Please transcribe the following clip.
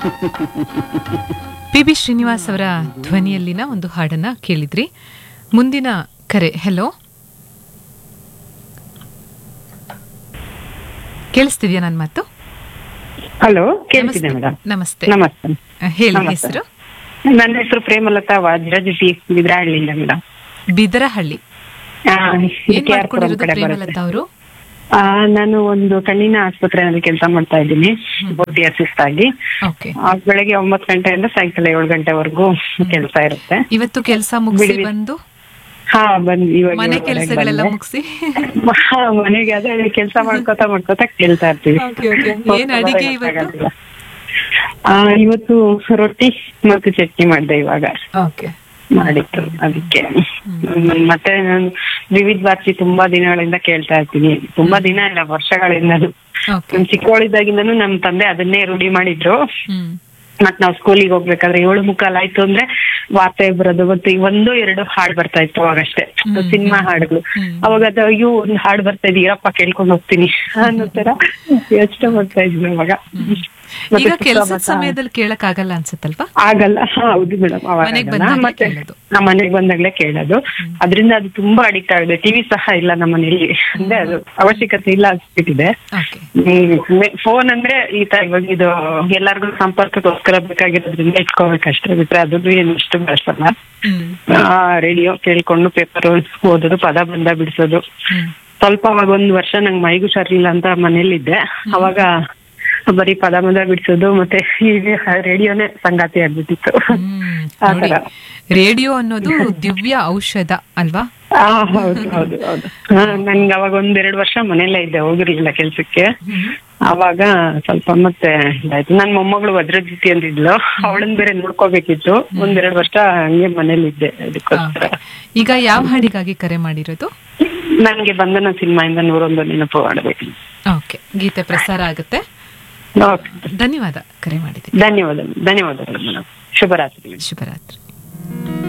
P B Srinivas ಅವರ ಧ್ವನಿಯಲ್ಲಿನ ಒಂದು ಹಾಡನ್ನ ಕೇಳಿದ್ರಿ ಮುಂದಿನ ಕರೆ ಹೆಲೋ ಕೇಳಿಸ್ತಿದ್ಯಾ ನನ್ನ ಮಾತು ಹಲೋ ಕೇಳ್ತಿದೆ ಮೇಡಮ್ ನಮಸ್ತೆ ನಮಸ್ತೆ ಅಹ್, ಹೇಳಿ ನಮಸ್ತೆ. ಹೆಸರು ನನ್ನ ಹೆಸರು ಪ್ರೇಮಲತಾ ವಜ್ರಜಟಿ ಬಿದ್ರಾಹಳ್ಳಿಯಿಂದ ಮೇಡಮ್ ಬಿದರಹಳ್ಳಿ ಏನ್ ಮಾಡ್ಕೊಂಡಿರೋದು ಪ್ರೇಮಲತಾ ಅವರು ಆ, ನಾನು ಒಂದು ಕಣ್ಣಿನ ಆಸ್ಪತ್ರೆಯಲ್ಲಿ ಕೆಲಸ ಮಾಡ್ತಾ ಇದ್ದೀನಿ ಬೋಟಿ ಅಸಿಸ್ಟ್ ಆಗಿ ಓಕೆ ಆ, ಬೆಳಗ್ಗೆ ಒಂಬತ್ತು ಗಂಟೆಯಿಂದ ಸಾಯಂಕಾಲ ಏಳು ಗಂಟೆವರೆಗೂ ಕೆಲಸ ಇರುತ್ತೆ ಇವತ್ತು ಕೆಲಸ ಮುಗಿಸಿ ಬಿಡಿ. ಬಂದು ಹಾ ಬಂದ್ ಇವಾಗ ಮನೆ ಏಳುವರೆಗೆ ಕೆಲಸಗಳೆಲ್ಲ ಬಂದೆ. ಮುಗಿಸಿ ಹಾ, ಮನೆಗೆ ಅದೇ ಕೆಲಸ ಮಾಡ್ಕೋತಾ ಮಾಡ್ಕೋತಾ ಕೇಳ್ತಾ ಇರ್ತೀವಿ Okay, okay. ಏನ್ ಅಡಿಗೆ ಇವತ್ತು? ಆ, ಇವತ್ತು ರೊಟ್ಟಿ ಮತ್ತು ಚಟ್ನಿ ಮಾಡ್ದೆ ಇವಾಗ ಓಕೆ ಮಾಡಿತ್ತು ಅದಕ್ಕೆ ಹ್ಮ್, ಮತ್ತೆ ನಾನು ವಿವಿಧ ಭಾರತಿ ತುಂಬಾ ದಿನಗಳಿಂದ ಕೇಳ್ತಾ ಇರ್ತೀನಿ ತುಂಬಾ ದಿನ ಇಲ್ಲ ವರ್ಷಗಳಿಂದಲೂ ಓಕೆ ನಮ್ ಚಿಕ್ಕವಳಿದ್ದಾಗಿಂದನೂ ನಮ್ ತಂದೆ ಅದನ್ನೇ ರೂಢಿ ಮಾಡಿದ್ರು ಹ್ಮ್ ಮತ್ ನಾವ್ ಸ್ಕೂಲಿಗೆ ಹೋಗ್ಬೇಕಾದ್ರೆ ಏಳು ಮುಕ್ಕಾಲ್ ಆಯ್ತು ಅಂದ್ರೆ ವಾರ್ತೆ ಬರೋದು ಮತ್ತೆ ಈ ಒಂದು ಎರಡು ಹಾಡ್ ಬರ್ತಾ ಇತ್ತು ಅವಾಗಷ್ಟೇ ಹ್ಮ್, ಸಿನಿಮಾ ಹಾಡುಗಳು ಹ್ಮ್. ಅವಾಗ ಅದು ಅಯ್ಯೋ ಒಂದ್ ಹಾಡ್ ಬರ್ತಾ ಇದೆ ಇರಪ್ಪ ಕೇಳ್ಕೊಂಡ್ ಹೋಗ್ತೀನಿ ಅನ್ನೋ ತರ ಯೋಚನೆ ಮಾಡ್ತಾ ಇದ್ವಿ ಅವಾಗ ಮತ್ತೆ ಈಗ ಕೆಲಸದ ಸುತ್ತಮುತ್ತ ಸಮಯದಲ್ಲಿ ಕೇಳಕ್ ಆಗಲ್ಲ ಅನ್ಸುತ್ತಲ್ವಾ ಆಗಲ್ಲ ಹಾ, ಹೌದು ಮೇಡಮ್ ಮನೆಗ್ ಅವಾಗ ಬಂದಾಗ್ಲೇ ಮತ್ತೆ ಕೇಳೋದು. ನಮ್ಮ ಮನೆಗ್ ಬಂದಾಗ್ಲೇ ಕೇಳೋದು ಅದರಿಂದ ಅದು ತುಂಬಾ ಅಡಿಕ್ಟ್ ಆಗಿದೆ ಟಿವಿ ಸಹ ಇಲ್ಲ ನಮ್ಮ ಮನೇಲಿ ಅಂದ್ರೆ ಅದು ಅವಶ್ಯಕತೆ ಇಲ್ಲ ಅನ್ಸ್ಬಿಟ್ಟಿದೆ ಓಕೆ ಫೋನ್ ಅಂದ್ರೆ ಈ ತರ ಇವಾಗ ಇದು ಎಲ್ಲರಿಗೂ ಸಂಪರ್ಕಕ್ಕೋಸ್ಕರ ಬೇಕಾಗಿರೋದ್ರಿಂದ ಇಟ್ಕೋಬೇಕಷ್ಟೇ ಬಿಟ್ರೆ ಅದನ್ನು ಏನು ಇಷ್ಟು ಬಳಸಲ್ಲ ಹ್ಮ್ ರೇಡಿಯೋ ಕೇಳ್ಕೊಂಡು ಪೇಪರ್ ಓದೋದು ಪದ ಬಂದ ಬಿಡಿಸೋದು ಹ್ಮ್ ಸ್ವಲ್ಪ ಅವಾಗ ಒಂದ್ ವರ್ಷ ನಂಗೆ ಮೈಗೂ ಹುಷಾರಿಲ್ಲ ಅಂತ ಮನೇಲಿದ್ದೆ ಅವಾಗ ಬರೀ ಪದ ಬಂದ ಬಿಡಿಸೋದು ಮತ್ತೆ ಈ ರೇಡಿಯೋನೇ ಸಂಗಾತಿ ಆಗ್ಬಿಟ್ಟಿತ್ತು ಹ್ಮ್ ಆ ನೋಡಿ ತರ ರೇಡಿಯೋ ಅನ್ನೋದು ದಿವ್ಯ ಔಷಧ ಅಲ್ವಾ ಆ, ಹೌದು ಹೌದು ಹೌದು ಹಾ, ನನ್ಗೆ ಅವಾಗ ಒಂದೆರಡು ವರ್ಷ ಮನೆಯಲ್ಲೇ ಇದ್ದೆ ಹೋಗಿರ್ಲಿಲ್ಲ ಕೆಲ್ಸಕ್ಕೆ ಅವಾಗ ಸ್ವಲ್ಪ ಮತ್ತೆ ಇದಾಯ್ತು ನನ್ ಮೊಮ್ಮಗಳು ಭದ್ರಜಿತಿ ಅಂತಿದ್ಲು ಅವಳನ್ ಬೇರೆ ನೋಡ್ಕೋಬೇಕಿತ್ತು ಒಂದೆರಡು ವರ್ಷ ಹಂಗೆ ಮನೇಲಿದ್ದೆ ಅದಕ್ಕೋಸ್ಕರ ಈಗ ಯಾವ ಹಾಡಿಗಾಗಿ ಕರೆ ಮಾಡಿರೋದು ನನ್ಗೆ ಬಂಧನ ಸಿನಿಮಾಯಿಂದ ನೂರೊಂದು ನೆನಪು ಮಾಡಬೇಕು ಓಕೆ ಗೀತೆ ಪ್ರಸಾರ ಆಗುತ್ತೆ ಓಕೆ ಧನ್ಯವಾದ ಕರೆ ಮಾಡಿದ್ದೀವಿ ಧನ್ಯವಾದ ಧನ್ಯವಾದಗಳು ಮೇಡಮ್ ಶುಭರಾತ್ರಿ ಶುಭರಾತ್ರಿ